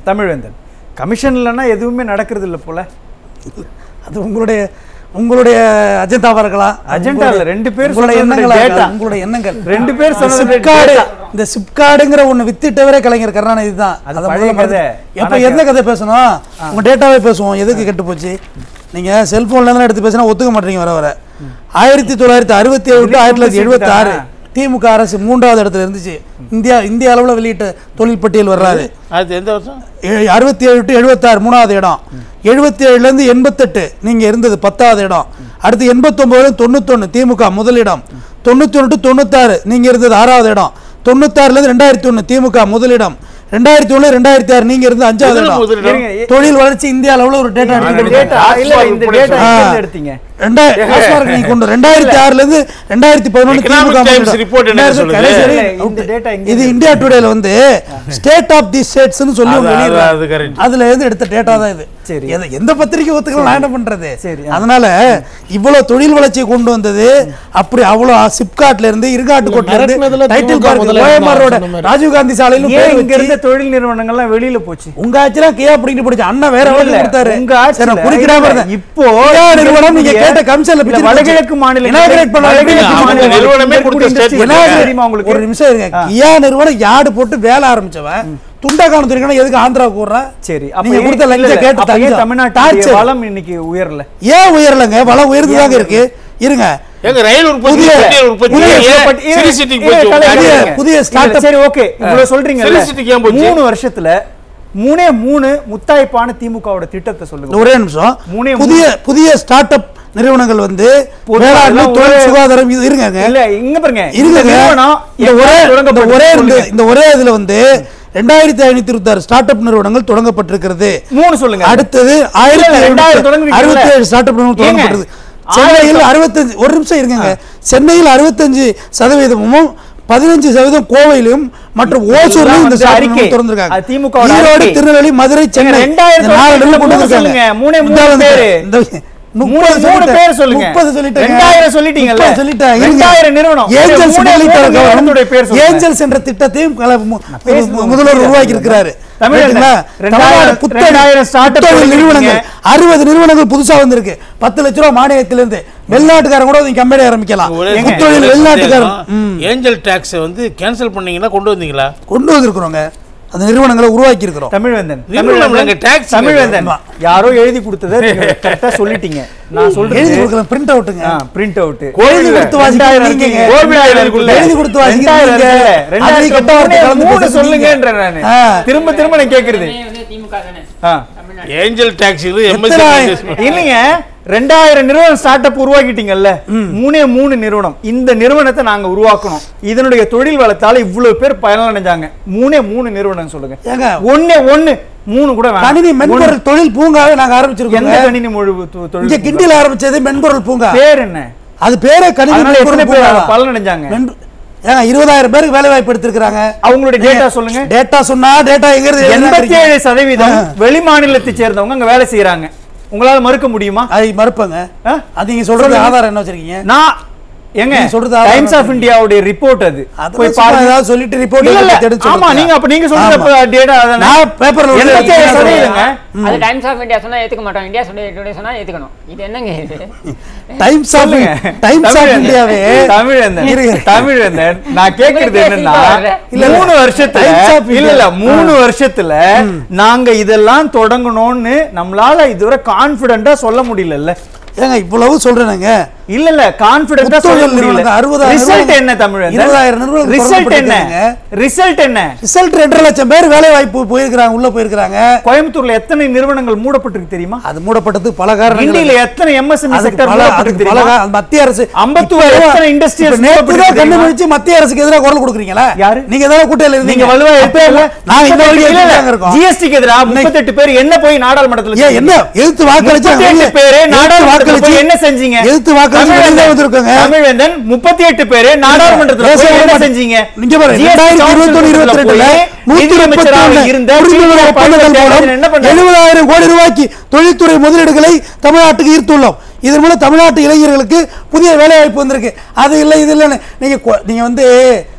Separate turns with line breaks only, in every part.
Tamilvendhan commission இல்லைன்னா எதுவுமே நடக்கிறது இல்லை போல
அது உங்களுடைய உங்களுடைய அஜெண்டாவா இருக்கலாம்
அஜெண்டா இல்ல, ரெண்டு பேர்
உங்களுடைய
சொன்னது
எண்ணங்களா
data.
இருக்கலாம், உங்களுடைய எண்ணங்கள்
ரெண்டு பேர் சொன்னது
சிப்காடு
data.
இந்த சிப்காடுங்கிற ஒண்ணு வித்திட்டவரே கலைஞர் கருணாநிதி தான்
அது
அதை
பழைய
முதல்ல மறந்து-
கதை.
எப்ப
ஆனா
எந்த கதை பேசணும் உங்க டேட்டாவே பேசுவோம் எதுக்கு கெட்டு போச்சு நீங்க செல்போன்ல இருந்து எடுத்து பேசினா ஒத்துக்க மாட்டீங்க வர வர ஆயிரத்தி தொள்ளாயிரத்தி அறுபத்தி ஏழு டு ஆயிரத்தி தொள்ளாயிரத்தி எழுபத்தி ஆறு திமுக அரசு மூன்றாவது இடத்துல இருந்துச்சு இந்தியா இந்திய அளவுல வெளியிட்ட தொழில் பட்டியல் வர்றாரு
அது எந்த வருஷம்
ஏ- அறுபத்தி ஏழு டு எழுபத்தாறு மூணாவது இடம் எழுபத்தி ஏழுலேருந்து எண்பத்தெட்டு நீங்கள் இருந்தது பத்தாவது இடம் அடுத்து எண்பத்தொம்போதுல தொண்ணூத்தொன்று திமுக முதலிடம் தொண்ணூற்றி ஒன்று டு தொண்ணூத்தாறு நீங்கள் இருந்தது ஆறாவது இடம் தொண்ணூத்தாறுலேருந்து ரெண்டாயிரத்தி ஒன்று திமுக முதலிடம் ரெண்டாயிரத்தி ஒன்று ரெண்டாயிரத்தி ஆறு நீங்கள் இருந்தது அஞ்சாவது
எதுல
இடம்
முதலிடம்?
இருங்க, எ-
தொழில் வளர்ச்சி இந்திய அளவுல ஒரு டேட்டா
இந்த
எடுத்து
data, இல்ல, இந்த data
ஆ.
எங்க இருந்து எடுத்தீங்க
ரெண்டாயிரம் டாஸ்மார்க் நீங்க கொண்டு ரெண்டாயிரத்தி ஆறுல இருந்து ரெண்டாயிரத்தி பதினொன்று
Economic Times report என்ன சொல்லுது?
இல்ல, இந்த data எங்க
இது இந்தியா டுடேல வந்து ஸ்டேட் ஆஃப் தி ஸ்டேட்ஸ்னு சொல்லி
அது- அது-
வெளியிடுறாங்க.
அது correct.
அதுல இருந்து எடுத்த டேட்டா தான் இது
சரி.
எத- எந்த பத்திரிக்கை ஒத்துக்கலாம் நான் என்ன பண்றது
சரி, ஆ.
அதனால இவ்வளவு தொழில் வளர்ச்சியை கொண்டு வந்தது அப்படி அவ்வளவு சிப்காட்ல இருந்து இருகாட்டுக்கோட்ல
மிரட்டுனதுல
இருந்து டைட்டில்
திமுக
பார்க்
முதல்ல
ஓஎம்ஆர் ரோட
சொன்ன மாதிரி.
ராஜீவ் காந்தி சாலையிலும்
ஏன்
பேர்
இங்க இருந்த தொழில் நிறுவனங்கள்லாம் வெளியில போச்சு
உங்க ஆட்சிலாம் கியா அப்படின்ட்டு போடுச்சு அண்ணன் வேற
இல்ல,
எவ்வளவு
இல்ல,
கொடுத்தாரு
உங்க ஆட்சியில
சரி நான் குறிக்கிறாம
இல்ல,
இருந்தேன்
இப்போ
கியா நிறுவனம் நீங்க
இங்க
கேட்ட கமிஷன்ல
இல்ல, வடகிழக்கு மாநில
இனாகிரேட் பண்ண
வடகிழக்கு
அவங்க
மாநில
நிறுவனமே கொடுத்த
industry
statement.
என்ன தெரியுமா உங்களுக்கு
ஒரு நிமிஷம் இருங்க கியா நிறுவனம் யார்டு போட்டு வேலை ஆரம்பிச்சவன் துண்டகானம் தெரியும் எதுக்கு ஆந்திராவுக்கு விடுறேன்
சரி அப்ப
நீங்க
ஏன்
கொடுத்த
இல்ல,
லஞ்ச
இல்ல,
கேட்டு
அப்ப ஏன்
தஞ்சம்.
தமிழ்நாட்டு
டார்ச்சர்.
வளம் இன்னைக்கு உயரல
ஏன் உயரலங்க வளம் உயர்ந்துதாங்க இருக்கு இருங்க
எங்க ரயில் உற்பத்தி
புதிய-
பெட்ரோல் உற்பத்தி
புதிய
ஏன்
பட் இரு-
சிட்டி சிட்டிக்கு
இரு,
போச்சு
கலை-
உங்க
புதிய-
கலைங்க.
புதிய
இல்ல,
startup-
சரி ஓகே இவ்வளவு சொல்றீங்க
Felicity ஏன் போச்சு?
மூணு வருஷத்துல மூணே மூணு முத்தாய்ப்பான திமுகவோட திட்டத்தை சொல்லுங்க
ஒரே நிமிஷம்
மூணே
புதிய புதிய ஸ்டார்ட் அப் நிறுவனங்கள் வந்து
பொதுவா
வேளாண்மை
எல்லாம்
தொழில்
ஒரே-
சுகாதாரம் இது இருங்க
இல்ல இங்க பாருங்க இந்த
இருங்க
நிறுவனம்
இந்த
எப்ப
ஒரே இந்த
தொடங்கப்பட்டது
ஒரே இந்த
சொல்லுங்க.
இந்த ஒரே இதுல வந்து ரெண்டாயிரத்தி ஐநூத்தி இருபத்தி ஆறு ஸ்டார்ட் அப் நிறுவனங்கள் தொடங்கப்பட்டிருக்கிறது
மூணு சொல்லுங்க
அடுத்தது ஆயிரத்தி
ரெண்டாயிரம் தொடங்குறீங்கல்ல?
அறுபத்தி ஏழு ஸ்டார்ட் அப் நிறுவனம்
ஏங்க,
தொடங்கப்பட்டது சென்னையில்
ஆயிரத்தி-
அறுபத்தஞ்சு ஒரு நிமிஷம் இருங்க சென்னையில் அறுபத்தஞ்சு சதவீதமும் பதினஞ்சு சதவீதம் கோவையிலும் மற்றும் ஓசூர்லயும் இந்த
வந்து
ஸ்டார்ட்
அறிக்கை.
அப் திறந்திருக்காங்க
அது திமுக வோட
ஈரோடு
அறிக்கை.
திருநெல்வேலி மதுரை சென்னை
ரெண்டாயிரத்தி
இந்த நாலு இடத்துல கொண்டு
மூணு
வந்திருக்காங்க.
சொல்லுங்க. மூணே மூணு
இந்த வந்து-
பேரு.
இந்த
மூணு
முப்பது
மூணு
சொல்லிட்டேன்.
பேர் சொல்லுங்க
முப்பது சொல்லிட்டேங்க.
ரெண்டாயிரம் சொல்லிட்டீங்கல்ல
முப்பது சொல்லிட்டேன். இருங்க.
ரெண்டாயிரம் நிறுவனம்
ஏஞ்சல்ஸ்
மூணே மூணு
முதலீட்டாளர்
நிறுவனத்துடைய பேர்
கவனம்
சொல்லுங்க.
ஏஞ்சல்ஸ் என்ற திட்டத்தையும் கல- மு-
பேசுங்க.
முதல்வர் உருவாக்கி இருக்கிறாரு
தமிழ்ல
ரைட்டுங்களா?
ரெண்டாயிரம்
தமிழ்நாடு புத்தொழில்
ரெண்டாயிரம் startup
புத்தொழில்
தொடங்கிருக்கீங்க.
நிறுவனங்கள் அறுபது நிறுவனங்கள் புதுசா வந்திருக்கு பத்து லட்ச ரூபாய் மானியத்திலிருந்து வெளிநாட்டுக்காரன் கூட நீங்க கம்பெனி ஆரம்பிக்கலாம்
ஒரே
புத்தொழில்
ஒரே
வெளிநாட்டுக்காரன்
சந்தேகம்.
ம்.
ஏஞ்சல் டாக்ஸ் வந்து கேன்சல் பண்ணீங்கன்னா கொண்டு வந்தீங்களா
கொண்டு வந்திருக்கிறோங்க அந்த நிறுவனங்களை உருவாக்கி இருக்கிறோம்
தமிழ்வேந்தன்
நிறுவனம் இல்லைங்க, tax
தமிழ்வேந்தன்
ஆமா.
யாரோ எழுதி கொடுத்ததை நீங்க கரெக்டா சொல்லிட்டீங்க நான்
எழுதி
சொல்றேன்
கொடுக்கலாம் பிரிண்ட் அவுட்டுங்க
பிரிண்ட் அவுட்
எழுதி கொடுத்து வாசிக்கிறது நீங்கங்க. எழுதி கொடுத்து வாசிக்கிறது நீங்க. அதுலயும் கெட்ட வார்த்தை கலந்து
மூணு
பேசுறது
சொல்லுங்கன்ற நானு
ஆ.
திரும்ப திரும்ப நான் கேக்குறது
வந்து திமுக தானே
ஆ.
தமிழ்நாடு
ஏஞ்சல் டாக்ஸ் இது
எத்தனை
எம்எஸ்சி
இல்லைங்க ரெண்டாயிரம் நிறுவனம் ஸ்டார்ட் அப் உருவாக்கிட்டீங்கல்ல மூணே மூணு நிறுவனம் இந்த நிறுவனத்தை நாங்க உருவாக்கணும் இதனுடைய தொழில் வளத்தால இவ்வளவு பேர் பயனடைஞ்சாங்க மூணே மூணு நிறுவனம் சொல்லுங்க
ஏங்க
ஒண்ணே ஒண்ணு மூணு கூட வேணாம்.
கணினி
ஒண்ணு.
மென்பொருள் தொழில் பூங்காவே நாங்க
எந்த
ஆரம்பிச்சிருக்கோம்
கணினி மொழி தொ- தொழில்
இங்க கிண்டில ஆரம்பிச்சது மென்பொருள் பூங்கா
பேர் என்ன
அது பேரே கணினி
அதனால எத்தனை
மென்பொருள்
பேர்
பூங்கா
பலன் அடைஞ்சாங்க
மென்ப- ஏங்க இருபதாயிரம் பேருக்கு வேலை வாய்ப்பு எடுத்திருக்கிறாங்க
அவங்களுடைய டேட்டா சொல்லுங்க
டேட்டா சொன்னா டேட்டா எங்க இருந்து
எண்பத்தி ஏழு சதவீதம்
ஆ.
வெளி மாநிலத்தை சேர்ந்தவங்க அங்க வேலை செய்யறாங்க உங்களால மறுக்க முடியுமா
அது மறுப்பங்க
ஆ?
அது நீங்க சொல்றது
சொல்லுங்க.
ஆதாரம் என்ன வச்சிருக்கீங்க
நான் எங்க
நீங்க சொல்றது ஆதாரம்
டைம்ஸ் ஆஃப் இந்தியாவுடைய ரிப்போர்ட் அது
அதெல்லாம்
போய்
சும்மா
பாருங்க
ஏதாவது சொல்லிட்டு report
இல்ல, இல்ல.
எடுத்து
ஆமா
சொல்லுங்க.
நீங்க அப்ப நீங்க சொல்றது
ஆமா.
டேட்டா
நான் பேப்பர்ல உள்ள
எண்பத்தி ஏழு சதவீதங்க
அது டைம்ஸ் ஆஃப் இந்தியா சொன்னா ஏத்துக்க மாட்டோம் இந்தியா சொல்லி டுடே சொன்னா ஏத்துக்கணும் இது என்னங்க இது
டைம்ஸ் ஆஃப்
சொல்லுங்க
டைம்ஸ் ஆஃப்
தமிழ்
இந்தியாவே
தமிழ்
இருங்க.
தமிழ் நான் கேக்குறது
உங்களுக்கே
என்னன்னா
சிரிப்பா வருது.
இல்ல, இல்ல.
மூணு வருஷத்துல
Times of
இல்ல இல்ல
India.
மூணு வருஷத்துல நாங்க இதெல்லாம் தொடங்கணும்னு நம்மளால இதுவரை கான்பிடண்டா சொல்ல முடியல
ஏங்க இவ்வளவு சொல்றேனுங்க
இல்ல இல்ல கான்பிடண்டா சொல்ல
புத்தொழில்
முடியல
நிறுவனங்கள் அறுபதாயிரம்
ரிசல்ட்
நிறுவனம்,
என்ன தமிழ்
இருபதாயிரம் நிறுவனங்கள்
ரிசல்ட் என்ன
தொடங்கப்பட்டிருக்காங்க.
ரிசல்ட் என்ன
ரிசல்ட் ரெண்டரை லட்சம் பேர் வேலை வாய்ப்பு போயிருக்கிறாங்க உள்ள போயிருக்கிறாங்க
கோயம்புத்தூர்ல எத்தனை நிறுவனங்கள் மூடப்பட்டிருக்கு தெரியுமா
அது மூடப்பட்டதுக்கு பல காரணங்கள்
கிண்டியில எத்தனை எம்எஸ்எம்இ
அதுக்கு
செக்டர்
பல
மூடப்பட்டிருக்கு
அதுக்கு பல
தெரியுமா
கா- மத்திய அரசு
அம்பத்தூர்
இப்ப
எத்தனை industrials
இப்ப நேத்து தான்
மூடப்பட்டிருக்கு
கண்டுபிடிச்சு மத்திய அரசுக்கு எதிராக குரல் கொடுக்குறீங்களா
யாரு?
நீங்க தானே கூட்டையில இருந்தீங்க
நீங்க வலுவா
அப்ப இல்ல, நாங்க இந்த வழி இருக்கோம்
ஜிஎஸ்டிக்கு எதிரா முப்பத்தெட்டு பேர் என்ன போய் நாடாளுமன்றத்துல
ஏன் என்ன எதிர்த்து வாக்களிச்சு
முப்பத்தி எட்டு பேரு நாடாளுமன்றத்துல போய் என்ன செஞ்சீங்க
எதிர்த்து வாக்களிச்சு வெளியே
தமிழ்வேந்தன்,
வந்திருக்கோங்க
தமிழ்வேந்தன் முப்பத்தி எட்டு பேரு நாடாளுமன்றத்துல
பேச
போய்
விட
என்ன
மாட்டேன்.
செஞ்சீங்க
நீங்க பாருங்க,
GST
2021, 22
போய்
நூத்தி
நிதியமைச்சராக
முப்பத்தி
இருந்த
ஒண்ணு புரிந்துணர்வு
சீனியர்
ஒப்பந்தங்கள் மூலம்
பாலியல் என்ன பண்ணாரு?
எழுபதாயிரம் கோடி ரூபாய்க்கு தொழில்துறை முதலீடுகளை தமிழ்நாட்டுக்கு ஈர்த்துள்ளோம் இதன் மூலம் தமிழ்நாட்டு இளைஞர்களுக்கு புதிய வேலை வாய்ப்பு வந்திருக்கு அது இல்லை இது இல்லைன்னு நீங்க கொ- நீங்க வந்து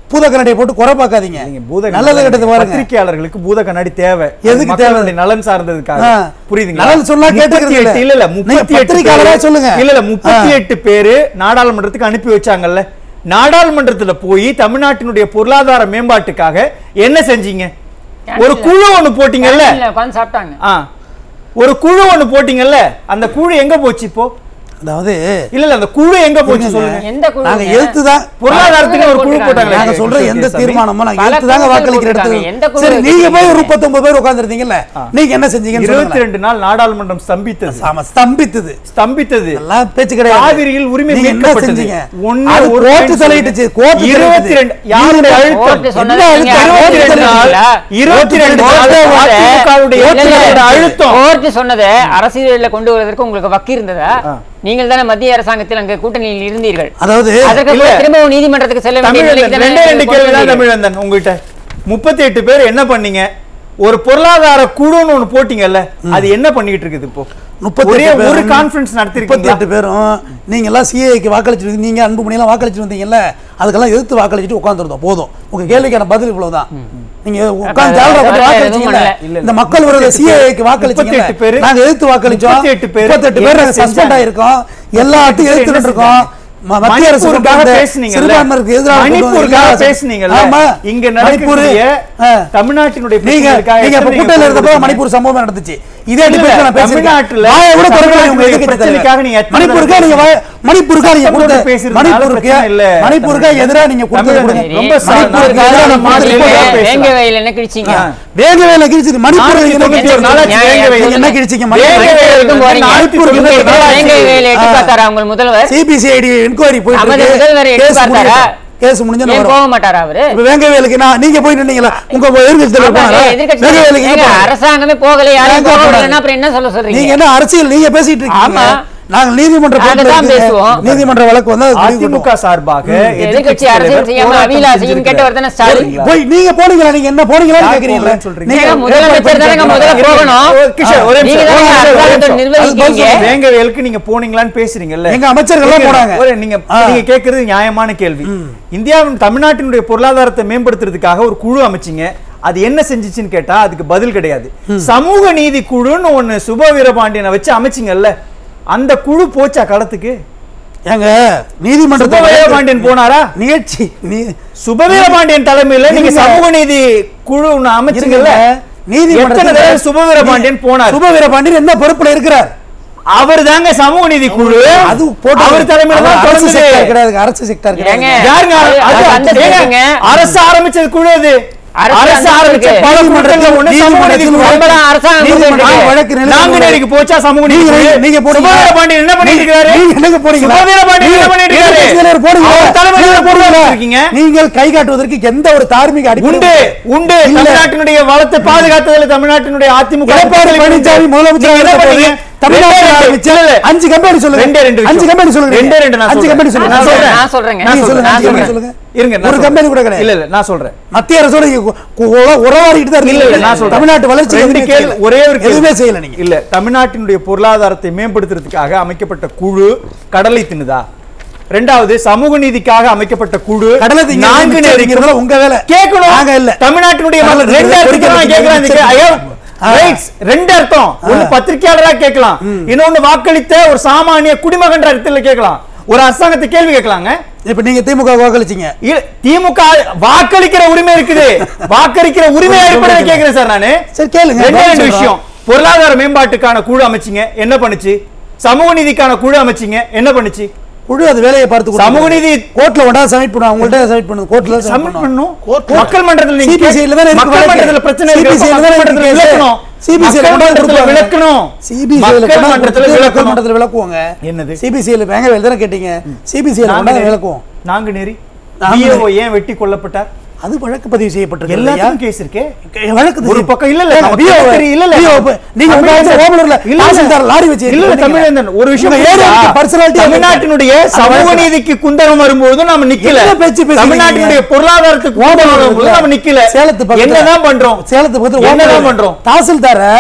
பூத கண்ணாடியை போட்டு குறை பார்க்காதீங்க
நீங்க பூத
நல்லது கெட்டது பாருங்க
பத்திரிக்கையாளர்களுக்கு பூத கண்ணாடி தேவை
எதுக்கு
மக்களுடைய நலன் சார்ந்ததுக்காக
ஆ.
புரியுதுங்களா
நலன் சொன்னா கேட்டுக்கிறது இல்ல.
38 இல்ல இல்ல
நீங்க
முப்பத்தி எட்டு
பத்திரிக்கையாளரா சொல்லுங்க.
இல்ல இல்ல முப்பத்தி
ஆ.
எட்டு பேரு நாடாளுமன்றத்துக்கு அனுப்பி வச்சாங்கல்ல நாடாளுமன்றத்துல போய் தமிழ்நாட்டினுடைய பொருளாதார மேம்பாட்டுக்காக என்ன செஞ்சீங்க ஒரு குழு ஒண்ணு போட்டீங்கல்ல
இல்ல உட்காந்து சாப்பிட்டாங்க
ஆ ஒரு குழு ஒண்ணு போட்டீங்கல்ல அந்த குழு எங்க போச்சு இப்போ
அதாவது
இல்ல இல்ல அந்த குழு எங்க போச்சு
இருங்க.
சொல்லுங்க
எந்த குழு
நாங்க எதிர்த்து தான்
பொருளாதாரத்துக்கு ஒரு குழு போட்டாங்களே
நாங்க சொல்ற எந்த
சாமி.
தீர்மானமோ நாங்க
பல
எடுத்து தாங்க
குழுக்கள்
வாக்களிக்கிற
போட்டிருக்காங்க. எந்த
இடத்துக்கு
குழு
சரி நீங்க போய் ஒரு
வச்சிருக்கீங்க?
முப்பத்தொன்பது பேர் உட்கார்ந்துருந்தீங்கல்ல நீங்க என்ன செஞ்சீங்கன்னு
இருபத்தி
சொல்லுங்க
ரெண்டு நாள் நாடாளுமன்றம் ஸ்தம்பித்தது
ஆமா ஸ்தம்பித்தது
ஸ்தம்பித்தது
எல்லாம் பேச்சு கிடையாது
காவிரியில் உரிமை
நீங்க என்ன
மீட்கப்பட்டது.
செஞ்சீங்க
ஒண்ணு
அது
ஒரு
கோர்ட்டு
point
தலையிட்டுச்சு
சொல்லுங்க.
கோர்ட்டு
இருபத்தி ரெண்டு யாருடைய அழுத்தம்
கோர்ட்டு சொன்னதை
என்ன
நீங்க
அழுத்தம்?
அறுபத்தி
இருபத்தி ரெண்டு நாள்
ரெண்டு
இருபத்தி ரெண்டு நாள்
கோர்ட்டு
அதிமுகவுடைய
இல்ல, இல்ல,
இயக்குனரோட அழுத்தம்
கோர்ட்டு சொன்னதை அரசியலில் கொண்டு வருவதற்கு உங்களுக்கு வக்கி இருந்ததா
ஆ.
நீங்கள் தானே மத்திய அரசாங்கத்தில் அங்கே கூட்டணியில் இருந்தீர்கள்
அதாவது
அதற்கு
இல்ல.
அப்புறம் திரும்பவும் நீதிமன்றத்துக்கு செல்ல வேண்டிய நிலைக்கு
தமிழ்
தானே
ரெண்டே ரெண்டு
கொண்டு
கேள்வி தான்
வந்தீர்கள்.
தமிழ்வந்தன் உங்ககிட்ட முப்பத்தி எட்டு பேர் என்ன பண்ணீங்க ஒரு பொருளாதார குழுன்னு ஒண்ணு போட்டீங்கல்ல அது என்ன பண்ணிட்டு இருக்குது இப்போ
முப்பத்தி
ஒரே
எட்டு
ஒரு
பேரும்
கான்ஃபரன்ஸ்
முப்பத்தி
நடத்திருக்கீங்களா
எட்டு பேரும் நீங்க எல்லாம் சிஏக்கு வாக்களிச்சு நீங்க அன்புமணி எல்லாம் வாக்களிச்சு வந்தீங்கல்ல அதுக்கெல்லாம் எதிர்த்து வாக்களிச்சுட்டு உட்காந்துருந்தோம் போதும் உங்க கேள்விக்கான பதில் இவ்வளவுதான் நீங்க உட்கார்ந்து
வேற
ஜாலரா போட்டு
எதுவும்
வாக்களிச்சீங்கல்ல
பண்ணல.
இல்ல, இல்ல.
இந்த மக்கள் விரோத
38
சிஏக்கு
பேர்
வாக்களிச்சீங்கல்ல
38 பேர்
நாங்க எதிர்த்து வாக்களிச்சோம்
38 பேர்
38 பேர்
என்ன
சஸ்பெண்ட்
செஞ்சாங்க?
ஆயிருக்கோம் எல்லாத்தையும்
என்ன
எதிர்த்துட்டு இருக்கோம் ம- மத்திய அரசு கொண்டு
மணிப்பூருக்காக
வந்த
பேசுனீங்கல்ல?
சிறுபான்மையினருக்கு எதிராக கொண்டு வந்த
மணிப்பூருக்காக
எல்லா-
பேசுனீங்கல்ல?
ஆமா.
இங்க
மணிப்பூர்
நடக்கக்கூடிய
ஆ.
தமிழ்நாட்டினுடைய
நீங்க
பிரச்சனைகளுக்காக
நீங்க இப்ப
எத்தனை
கூட்டணியில
நீங்க
இருந்தப்போ
கொடுத்தீங்க?
மணிப்பூர் சம்பவம் நடந்துச்சு இதே
இல்ல,
டிபேட்ல நான் பேசியிருக்கேன்
தமிழ்நாட்டுல
வாயை கூட திறக்கல இவங்க
தமிழ்நாட்டுடைய
எதிர்க்கட்சி
பிரச்சனைக்காக
தலைவர்.
நீங்க எத்தனை
மணிப்பூருக்கா
தடவை
நீங்க வாய- மணிப்பூருக்கா நீங்க
சத்தம் போட்டு
கொடுத்த
பேசுறதுனால
மணிப்பூருக்கு
பிரச்சனை இல்ல.
மணிப்பூருக்கா எதிரா நீங்க கொடுத்த
தமிழ்
கொடுங்க.
சரி,
ரொம்ப சா-
மணிப்பூருக்கு
நாலு
எதிரா
நாள்
நம்ம
மாறி
கொடுத்த
இல்ல.
report
பேசலாம்.
வேங்க வயல் என்ன கிழிச்சீங்க
ஆ.
வேங்க வேலை கிழிச்சது மணிப்பூர்
நானூத்தி
நீங்க என்ன
தொண்ணூத்தி ஒரு
கிழிச்சீங்க?
நாளாச்சு
நியாயம்,
வேங்க வயல்.
நீங்க என்ன கிழிச்சீங்க
வேங்க
மணிப்பூர்
வயலுக்கும் போறீங்க.
மணிப்பூருக்கு
இங்க
எதிரா
இருக்கிற வேங்க வயலை எட்டி
ஆ.
பார்த்தாரா உங்கள் முதல்வர்
சிபிசிஐடி என்கொயரி போயிட்டு
நமது
இருக்கு.
முதல்வர் எட்டி
கேஸ்
பார்த்தாரா?
முடியட்டும். கேஸ் முடிஞ்சு
ஏன்
வரும்
போக மாட்டாரா அவரு
இப்ப வேங்க வேலைக்கு நான் நீங்க போய் நின்னீங்களா உங்க எதிர்கட்சி தலைவர்
ஆமா,
போனாரா?
எதிர்க்கட்சி
வேங்க வேலைக்கு
ஏங்க,
எங்க போனாரு?
அரசாங்கமே போகல யாரும்
ஏங்க
போக
போனாரு?
விடலைன்னா அப்புறம் என்ன சொல்ல
நீங்க
சொல்றீங்க
என்ன அரசியல் நீங்க பேசிட்டு இருக்கீங்க
ஆமா.
நாங்க நீதிமன்ற
அதை
கோர்ட்ல
தான்
இருக்குது.
பேசுவோம்.
நீதிமன்ற வழக்கு வந்து அது முடிவு
அதிமுக
பண்ணுவோம்.
சார்பாக
எதிர்க்கட்சி அரசியல் செய்யாம
போராட்டம்
அபிலாஷையும்
செஞ்சிருக்கிறார்.
கேட்டவர் தானே ஸ்டாலின்
சரிங்களா?
போய் நீங்க போனீங்களா நீங்க என்ன போனீங்களான்னு
யார்
கேக்குறீங்களா
போகலன்னு சொல்றீங்க?
நீங்க
ஏங்க, முதலமைச்சர் தானேங்க முதல்ல போகணும்
ஒரு கிஷோர், ஒரே
நீங்க
நிமிஷம்,
தானே
ஒரே நிமிஷம், ஒரே
அரசாங்கத்தை
நிமிஷம்.
நிர்வகிக்கிறீங்க
அது
வேங்க வேலுக்கு நீங்க போனீங்களான்னு பேசுறீங்கல்ல
எங்க அமைச்சர்கள் எல்லாம்
கேக்குறது-
போனாங்க.
ஒரு நீங்க
ஆ.
நீங்க கேக்குறது நியாயமான கேள்வி இந்தியாவின் தமிழ்நாட்டினுடைய பொருளாதாரத்தை மேம்படுத்துறதுக்காக ஒரு குழு அமைச்சீங்க அது என்ன செஞ்சுச்சுன்னு கேட்டா அதுக்கு பதில் கிடையாது சமூக நீதி குழுன்னு ஒண்ணு சுப வீரபாண்டியனை வச்சு அமைச்சீங்கல்ல அந்த குழு போச்சா களத்துக்கு
எங்க
சுப
நீதிமன்றத்தை
வீரபாண்டியன் போனாரா
நிகழ்ச்சி நீ
சுபவீரபாண்டியன் தலைமையில நீங்க
இருங்க.
சமூக நீதி குழு ஒண்ணு அமைச்சீங்கல்ல
நீதிமன்றத்துல
எத்தனை தடவை சுபவீரபாண்டியன் போனார்
சுபவீரபாண்டியன் என்ன பொறுப்புல இருக்கிறார்
அவர் தாங்க சமூக நீதி குழு
அது போட்டு
அவர் தலைமையில தான்
அரசு
தொடர்ந்தது.
செக்டார் கிடையாது அரசு செக்டார்
ஏங்க,
கிடையாது
யாருங்க
அது-
அது-
அது அந்த
ஏங்க,
சொல்லுங்க.
அரசு ஆரம்பிச்சது குழு அது
அரசு
அரசு
அந்த
ஆரம்பிச்ச
இருக்கு.
பல குழுக்கள்ல ஒண்ணு சமூக நீதி குழு.
நீதிமன்றத்தில்
நம்மள அரசாங்கம்
நீதிமன்ற
கொடுத்திருக்கு.
வழக்கு நிலுவையில்
நாங்குநேரிக்கு போச்சா சமூக நீதி
நீங்க
குழு?
நீங்க போனீங்க.
சுபவீரபாண்டியன் என்ன பண்ணிட்டு இருக்காரு
நீங்க என்னங்க போனீங்களா?
சுபவீரபாண்டியன் என்ன
நீங்க
பண்ணிட்டு இருக்காரு
எதிர்க்கட்சி தலைவர் போனீங்களா?
அவர் தலைமையில
நீங்க
தான்
போனீங்களா?
இருக்கீங்க
நீங்கள் கை காட்டுவதற்கு எந்த ஒரு தார்மீக அடிப்படை
உண்டு உண்டு
இல்ல.
தமிழ்நாட்டினுடைய வளத்தை பாதுகாத்ததுல தமிழ்நாட்டினுடைய அதிமுக
எடப்பாடி பழனிசாமி முதலமைச்சர்
நீங்க என்ன
இருந்த போது
பண்ணீங்க?
தமிழ்நாட்டில்
ரெண்டே
ஆரம்பிச்ச
ரெண்டு.
அஞ்சு கம்பெனி சொல்லுங்க
ரெண்டே ரெண்டு விஷயம்.
அஞ்சு கம்பெனி சொல்லுங்க
ரெண்டே ரெண்டு நான்
அஞ்சு
சொல்றேன்.
கம்பெனி சொல்லுங்க
நான்
நான் சொல்றேன்
நான் சொல்றேங்க.
நீங்க
நான்
சொல்லுங்க
சொல்றேன்.
அஞ்சு கம்பெனி
நான்
சொல்லுங்க
இருங்க நான்
ஒரு
சொல்றேன்.
கம்பெனி கூட கிடையாது
இல்ல இல்ல நான் சொல்றேன்
மத்திய அரசோட நீங்க கு- கு- உற- உறவாடிட்டு தான்
இல்ல இல்ல
இருக்கீங்க.
நான் சொல்றேன்
தமிழ்நாட்டு வளர்ச்சி
ரெண்டு
எதுவுமே
கேள்வி
செய்யல.
ஒரே ஒரு கேள்வி.
எதுவுமே செய்யல நீங்க
இல்ல தமிழ்நாட்டினுடைய பொருளாதாரத்தை மேம்படுத்துறதுக்காக அமைக்கப்பட்ட குழு கடலை தின்னுதா ரெண்டாவது சமூக நீதிக்காக அமைக்கப்பட்ட குழு
கடலை திங்க
நான்கு
மிச்சம்
நேரிக்கும்
திங்கிறதுல உங்க வேலை.
கேட்கணும்
நாங்க இல்ல.
தமிழ்நாட்டினுடைய
கடலை
மக்கள் ரெண்டு
திங்கிறது
அர்த்தம் நான்
பொறிக்கிறது
கேட்கலாம் இந்த
மிச்சம்
கே- ஐயோ,
திங்கிறது. ஆ.
rights, ரெண்டு அர்த்தம் ஒண்ணு பத்திரிக்கையாளரா கேட்கலாம் இன்னொன்னு வாக்களித்த ஒரு சாமானிய குடிமகன்ற அர்த்தத்துல கேட்கலாம் ஒரு அரசாங்கத்தை கேள்வி கேட்கலாங்க
இப்ப நீங்க திமுக வாக்களிச்சீங்க
இல்ல, திமுக வாக்களிக்கிற உரிமை இருக்குது வாக்களிக்கிற உரிமை அடிப்படையில் கேட்கிறேன் சார் நானு
சரி, கேளுங்க.
ரெண்டே
பதில்
ரெண்டு
சொல்றோம்.
விஷயம் பொருளாதார மேம்பாட்டுக்கான குழு அமைச்சீங்க என்ன பண்ணுச்சு சமூக நீதிக்கான குழு அமைச்சீங்க என்ன பண்ணுச்சு
குழு அது வேலையை பார்த்து
சமூக நீதி
கோர்ட்ல கொண்டா சப்மிட் பண்ணுவோம் உங்கள்ட்ட சப்மிட் பண்ணுங்க கோர்ட்ல
சப்மிட் பண்ணும் மக்கள் மன்றத்தில் நீங்க
CBCI ல தானே இருக்கு
மக்கள்
வழக்கு.
மன்றத்தில் பிரச்சனை இருக்கு
CBCI ல
மக்கள்
தானே
மன்றத்தில்
இருக்கு
விளக்கணும்
CBCI ல
மக்கள்
கொண்டாந்து
மன்றத்தில்
கொடுப்பாங்க.
விளக்கணும்
சிபிசிஐல
மக்கள் மன்றத்தில்
மக்கள்
விளக்கணும்
மன்றத்தில் விளக்குவாங்க
என்னது?
சிபிசிஐல வேங்க வேலை தானே கேட்டீங்க சிபிசிஐல கொண்டாந்து விளக்குவோம்
நாங்கு நேரி
நாங்குநேரி.
BAO ஏன் வெட்டி கொல்லப்பட்டார்
அது வழக்கு பதிவு செய்யப்பட்டிருக்கு
எல்லாத்துக்கும் கேஸ் இருக்கே
வழக்கு
ஒரு பக்கம் இல்ல இல்ல
ஏங்க,
நமக்கு
BO
தெரியும், இல்ல இல்ல
BO நீங்க உங்க
தமிழ்
வந்து ஓமலூர்ல
இல்ல, இல்ல.
தாசில்தார் லாரி வச்சு
இல்ல இல்ல
வந்தீங்க.
தமிழேந்தன் ஒரு விஷயம்
உங்க
புரியுதா?
ஏரியாவுக்கு personality
தமிழ்நாட்டினுடைய
அந்த
சமூக
வழக்குல.
நீதிக்கு குந்தகம் வரும்போது நாம நிக்கல
என்ன பேச்சு பேசுறீங்க?
தமிழ்நாட்டினுடைய பொருளாதாரத்துக்கு குந்தகம் வரும்போது நாம நிக்கல
சேலத்து பக்கத்துல
என்னதான் பண்றோம்
சேலத்து பக்கத்துல
என்னதான்
ஓமலூர்
பண்றோம்
தாசில்தார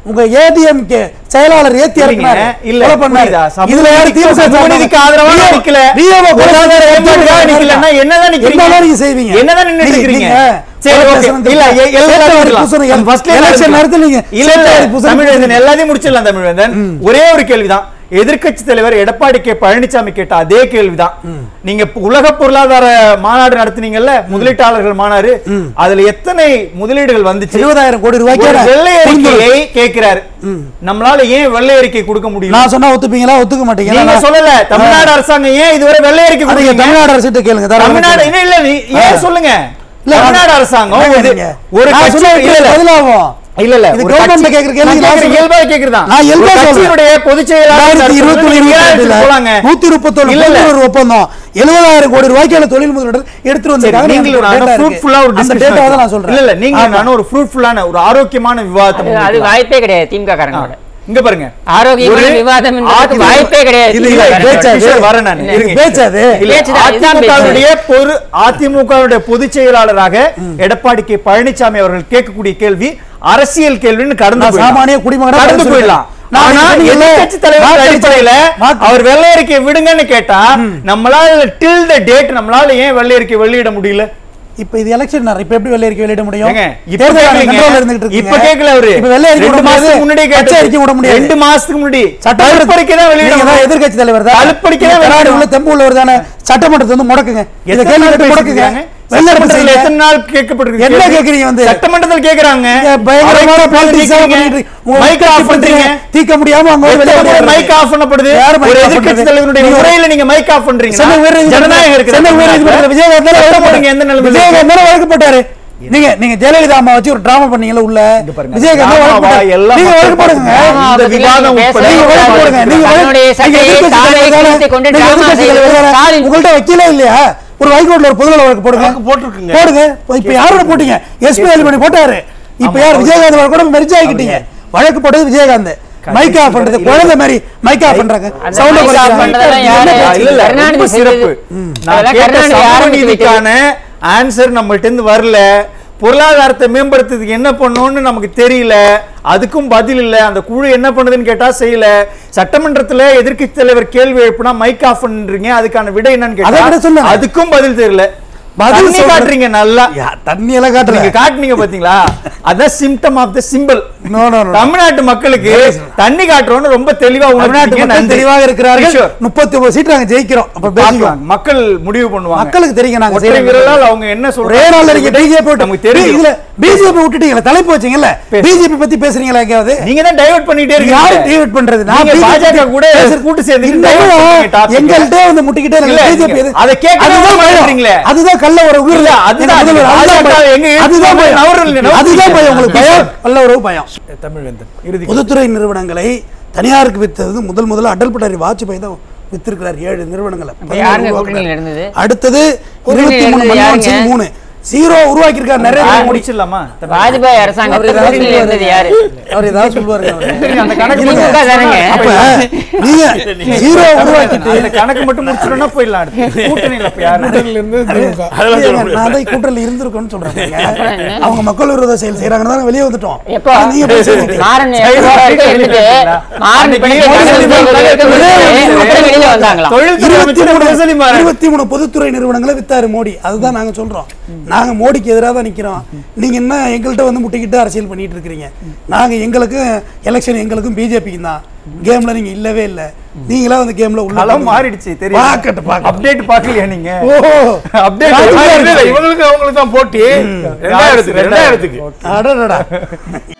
உங்க ஏடிஎம் கே செயலாளர் ஏத்தி
இல்லைங்க,
இறக்குனாரு
இல்ல,
கொலை பண்ணாரு
புரியுதா? சமூக
இதுல யாரு
நீதிக்கு-
திமுக
சமூக நீதிக்கு ஆதரவா நான் நிக்கல. பொருளாதார ஏற்பாடுக்காக நிக்கலன்னா என்னதான் நிக்கிறீங்க?
என்னதான் நீங்க செய்வீங்க
என்னதான் நின்னுட்டு
நீங்க-
இருக்கிறீங்க?
நீங்க
சரி,
கொலை
okay.
பேசுறது
இல்ல, எ- எல்லாத்தையும்
சேட்டை வரி
முடிச்சிடலாம்.
பூசணும்.
நம்ம first ல
election
ஆரம்பிக்கலாம்.
நேரத்துல நீங்க
இல்ல, இல்ல,
சேட்டை வரி பூசணும்.
தமிழ்வேந்தன் எல்லாத்தையும் முடிச்சிடலாம் தமிழ்வேந்தன் ஒரே ஒரு கேள்விதான் எதிர்க்கட்சி தலைவர் எடப்பாடி கே பழனிசாமி கேட்ட அதே கேள்விதான் நீங்க பு- உலக பொருளாதார மாநாடு நடத்துனீங்கல்ல முதலீட்டாளர்கள் மாநாடு அதுல எத்தனை முதலீடுகள் வந்துச்சு
இருபதாயிரம் கோடி
ஒரு
ரூபாய்க்கு
வெள்ளை அறிக்கையை கேட்கிறாரு நம்மளால ஏன் வெள்ளை அறிக்கை கொடுக்க முடியும்
நான் சொன்னா ஒத்துப்பீங்களா ஒத்துக்க மாட்டீங்களா
நீங்க
நான்-
சொல்லல தமிழ்நாடு அரசாங்கம் ஏன் இதுவரை வெள்ளை அறிக்கை
அதை நீங்க
கொடுக்கீங்க
தமிழ்நாடு அரசிட்ட கேளுங்க தாராளமா
தமிழ்நாடு
கேளுங்க.
இல்ல இல்ல நீ ஏன் சொல்லுங்க
இல்ல,
தமிழ்நாடு அரசாங்கம்
என்னங்க
ஒரு-
நீங்க?
ஒரு
நான்
கட்சி
சொன்னா
இல்ல இல்ல
பதிலாகும்.
இல்ல இல்ல
இது
ஒரு
government
கட்சி-
கேக்குற கேள்விக்கு
நான்
நான்
கேக்குறேன்,
சொல்றேன்.
இயல்பா கேக்குறதா
நான் இயல்பா
ஒரு
சொல்றேன்.
கட்சியினுடைய பொதுச் செயலாளர்
ரெண்டாயிரத்தி இருபத்தி ஒண்ணு,
நீங்க
இருபத்தி ரெண்டுல
போலாங்க.
நூத்தி முப்பத்தொன்னு
இல்ல, இல்ல.
புரிந்துணர்வு ஒப்பந்தம் எழுபதாயிரம் கோடி ரூபாய்க்கான தொழில் முதலீடு எடுத்துட்டு
சரி,
வந்திருக்காங்க
நீங்களும்
எனக்கு
நானும்
data
fruitful ஆ ஒரு
இருக்கு. அந்த
discussion
டேட்டாவை தான் நான்
வைக்கலாம்.
சொல்றேன்
இல்ல இல்ல நீங்க
ஆமா.
நானும் ஒரு ஃப்ரூட்ஃபுல்லான ஒரு ஆரோக்கியமான விவாதத்தை
அது- அது
முன்வைக்கலாம்.
வாய்ப்பே கிடையாது திமுக காரங்களோட
இங்க பாருங்க
ஆரோக்கியமான
ஒரு
விவாதம் என்பதற்கு
அதிமுக
வாய்ப்பே கிடையாது.
இது இல்ல,
திமுக
பேச்சா இது?
காரங்களோட.
வரேன் நான்.
இல்ல,
இருங்க.
பேச்சா அது?
இல்ல,
பேச்சுதான், இதுதான் பேச்சு.
அதிமுகவுடைய பொரு அதிமுகவுடைய பொதுச் செயலாளராக எடப்பாடி கே பழனிசாமி அவர்கள் கேட்கக்கூடிய கேள்வி அரசியல் கேள்வின்னு கடந்து
நான்
போயிடலாம்.
சாமானிய குடிமகனா
கடந்து
பேசுறேன்.
போயிடலாம்
நான்
ஆனா
சொன்னீங்கல்ல,
எதிர்க்கட்சி தலைவர்
வாக்கு
அடிப்படையில
வாக்கு-
அவர் வெள்ளை அறிக்கை விடுங்கன்னு கேட்டா நம்மளால டில் த டேட் நம்மளால ஏன் வெள்ளை அறிக்கை வெளியிட முடியல
இப்ப இது எலெக்ஷன் நேரம் இப்ப எப்படி வெள்ளை அறிக்கை வெளியிட முடியும்
ஏங்க, இப்ப
தேர்தல் ஆணையம்
கேக்கலீங்க.
control ல இருந்துகிட்டு இருக்குங்க.
இப்ப கேக்கல அவரு.
இப்ப வெள்ளை அறிக்கை
ரெண்டு
விட முடியாது
மாசத்துக்கு முன்னாடியே
பச்சை
கேட்டது.
அறிக்கை விட முடியாது
ரெண்டு மாசத்துக்கு முன்னாடி
சட்டமன்ற
கருப்பறிக்கை தான் வெளியிட
நீங்க தான்
முடியும்.
எதிர்க்கட்சி தலைவர் தான்
கருப்பறிக்கை தான்
நீங்க
வெளியிட
உள்ள
முடியும்.
தெம்பு உள்ளவர் தானே சட்டமன்றத்தை வந்து முடக்குங்க இத
எத்தனை
கேள்வி
நாள்
கேட்டு முடக்குங்க
பேசிக்கிறாங்க?
வெள்ளை அறிக்கை
சட்டமன்றத்துல
செய்யுங்க.
எத்தனை நாள் கேட்கப்பட்டிருக்கு
என்ன
கேள்வி?
கேக்குறீங்க வந்து?
சட்டமன்றத்தில் கேக்குறாங்க
நீங்க பயங்கரமான
அவைக்கு
politics ஆ
கேக்குறீங்க.
பண்ணிட்டு உங்க
மைக்
கட்சி
ஆஃப் பண்றீங்க
பிரச்சனையை தீர்க்க முடியாம அங்க ஒரு வெளியே
எத்தனை முறை
வர்றது.
மைக் ஆஃப் பண்ணப்படுது
யார் mic
ஒரு
off
எதிர்க்கட்சி
பண்றது?
தலைவருடைய
நீங்க-
முறையில நீங்க மைக் ஆஃப் பண்றீங்க
சென்னை உயர்நீதிமன்றத்துல-
ஜனநாயகம் இருக்கு
சென்னை உயர்நீதிமன்றத்துல விஜயகாந்த் தானே வழக்கு
போடுங்க எந்த
போட்டாரு.
நிலைமையில
விஜயகாந்த் தானே வழக்கு போட்டாரு நீங்க நீங்க ஜெயலலிதா அம்மா வச்சு ஒரு டிராமா பண்ணீங்கல்ல உள்ள
இங்க பாருங்க.
விஜயகாந்த் தான் வழக்கு
டிராமாவா
போட்டாரு.
எல்லாம்
நீங்க
மக்கள்
வழக்கு போடுங்க
பார்த்துக்கிறாங்க.
ஆமா,
இந்த
பத்தி
விவாதம்
நீங்க
உட்பட
பேசவே
நீங்க வழக்கு
கூடாது.
போடுங்க நீங்க வழக்கு-
தன்னுடைய
நீங்க
சட்டையை
எதிர்க்கட்சி
தானே
தலைவர் தானே?
கிழித்துக் கொண்டு
நீங்க
டிராமா
எதிர்க்கட்சி
செய்வது
தலைவர் தானே?
ஸ்டாலின்.
உங்கள்ட்ட வக்கீலே இல்லையா ஒரு ஹைகோர்ட்ல ஒரு பொதுநல வழக்கு போடுங்க
வழக்கு போட்டிருக்குங்க.
போடுங்க இப்ப யாரோட போட்டீங்க எஸ்பி வேலுமணி போட்டாரு இப்ப
ஆமா,
யார்
அவரு-
விஜயகாந்த் வழக்கு கூட மெர்ஜ் ஆகிட்டீங்க வழக்கு போட்டது விஜயகாந்த் மைக் ஆஃப் பண்றது
இல்ல,
குழந்தை மாதிரி மைக் ஆஃப் பண்றாங்க
அந்த
சவுண்ட்
mic off பண்றதெல்லாம் யாரு?
இல்ல இல்ல
கருணாநிதி
ரொம்ப சிறப்பு
செய்தது.
நான்
அதெல்லாம்
கேட்ட
கருணாநிதி
சமூக
ஆரம்பிச்சு
நீதிக்கான ஆன்சர் நம்மள்ட்ட இருந்து வரல பொருளாதாரத்தை மேம்படுத்துறதுக்கு என்ன பண்ணணும்னு நமக்கு தெரியல அதுக்கும் பதில் இல்ல அந்த குழு என்ன பண்ணுதுன்னு கேட்டா செய்யல சட்டமன்றத்துல எதிர்க்கட்சி தலைவர் கேள்வி எழுப்புனா மைக் ஆஃப் பண்றீங்க அதுக்கான விடை என்னன்னு
அதை விட
கேட்டா
சொல்லுங்க.
அதுக்கும் பதில் தெரியல
பதில்
பதில்
சொல்றது-
காட்டுறீங்க நல்லா
யா, தண்ணி எல்லாம்
நீங்க
காட்டுறீங்க
காட்டுனீங்க பாத்தீங்களா அதான் symptom of the simple
No, no, no.
தமிழ்நாட்டு மக்களுக்கு தண்ணி காட்டுறோம்னு ரொம்ப தெளிவா
தமிழ்நாட்டு
உணர்ந்தீங்க
மக்கள்
நன்றி
தெளிவாக இருக்கிறார்கள்
Sure.
முப்பத்தி ஒன்பது சீட் நாங்க ஜெயிக்கிறோம் அப்ப பேசிக்கலாம்
பார்க்கலாம். மக்கள் முடிவு பண்ணுவாங்க
மக்களுக்கு தெரியும் நாங்க
ஒற்றை
செய்யறது.
விரலால் அவங்க என்ன
ஒரே நாள்ல நீங்க பிஜேபி
நமக்கு தெரியும்
இதுல பிஜேபி விட்டுட்டீங்களா தலைப்பு வச்சீங்கல்ல
பேசு.
பிஜேபி பத்தி பேசுறீங்களா எங்கேயாவது
நீங்க தான் டைவர்ட் பண்ணிட்டே இருக்கீங்க
யாரு டிவைட் பண்றது
நீங்க
BJP
பாஜக கூட
பேசுறது-
கூட்டு சேர்ந்து
இன்னமும்
divert பண்ணீங்க topic -அ.
எங்கள்கிட்ட வந்து முட்டிக்கிட்டே
இல்ல,
பிஜேபி
நீங்க அதை கேட்கவே
அதுதான் பயம்
மாட்டேங்கிறீங்களே.
அதுதான் கள்ள ஒரு உயிர்
இல்ல, அதுதான்
எங்க முதல்வர், அதுதான்
பாஜக
பயம்.
எங்க இழுத்து
அதுதான்
போய்
பயம்
நவரல் இல்ல, நவரல்
அதுதான்
இல்ல.
பயம் உங்களுக்கு பயம் கள்ள உறவு பயம்
தமிழ்வேந்தன் இறுதி
பொதுத்துறை நிறுவனங்களை தனியாருக்கு வித்தது முதல் முதல்ல அடல் பிடாரி வாஜ்பாய் தான் வித்திருக்கிறார் ஏழு நிறுவனங்களை
இப்ப யாருங்க
பதினோரு
கூட்டணியில்
உருவாக்குறார்.
இருந்தது
அடுத்தது
கூட்டணியில்
இருபத்தி மூணு
இருந்தது
மன்மோகன்
யாருங்க?
சிங் மூணு ஜீரோ உருவாக்கி இருக்கார் நரேந்திர மோடி
முடிச்சிடலாமா
வாஜ்பாய் அரசாங்கத்தில்
அவர் ஏதாவது
கூட்டணியில் இருந்தது யாரு
அவர் ஏதாவது சொல்லுவாருங்க அவரு.
அந்த கணக்கு
திமுக
மட்டும்
தானேங்க
அப்ப நீங்க ஜீரோ உருவாக்கிட்டு
அந்த கணக்கு மட்டும் முடிச்சிடணும்னா போயிடலாம் அடுத்து. கூட்டணியில அப்ப யாரு
அதெல்லாம் சொல்ல முடியாது.
நான் தான் கூட்டணியில் இருந்திருக்கோம்னு சொல்றேன் அவங்க மக்கள் விரோத செயல் செய்யறாங்கன்னு தான் வெளியே வந்துட்டோம்
எப்போ
ஆனா நீங்க பேசுறீங்க
மாறன் எப்போ வரைக்கும் இருந்துட்டு மாறன்
அன்னைக்கு
பண்ணி
மோடி
அப்புறம் வெளியில வந்தாங்களாம்
தொழில் துறை
இருபத்தி
அமைச்சர்
மூணு
முரசொலி மாறன்.
இருபத்தி மூணு பொதுத்துறை நிறுவனங்களை வித்தாரு மோடி அதுதான் நாங்க சொல்றோம் நாங்க மோடிக்கு எதிராக தான் நிக்கிறோம் நீங்க என்ன எங்கள்கிட்ட வந்து முட்டிக்கிட்டு அரசியல் பண்ணிட்டு இருக்கிறீங்க நாங்க எங்களுக்கும் எலெக்ஷன் எங்களுக்கும் பிஜேபிக்கும் தான் கேம்ல நீங்க இல்லவே இல்ல நீங்களா வந்து கேம்ல உள்ள
களம் மாறிடுச்சு தெரியும்
பாக்கட்டு பாக்கட்டு
அப்டேட் பாக்கலையா நீங்க
ஓ
அப்டேட்
ராஜ்குமார்
இல்ல, இல்ல, இவங்களுக்கு அவங்களுக்கு தான் போட்டி ரெண்டாயிரத்துக்கு ரெண்டாயிரத்துக்கு
அடடடா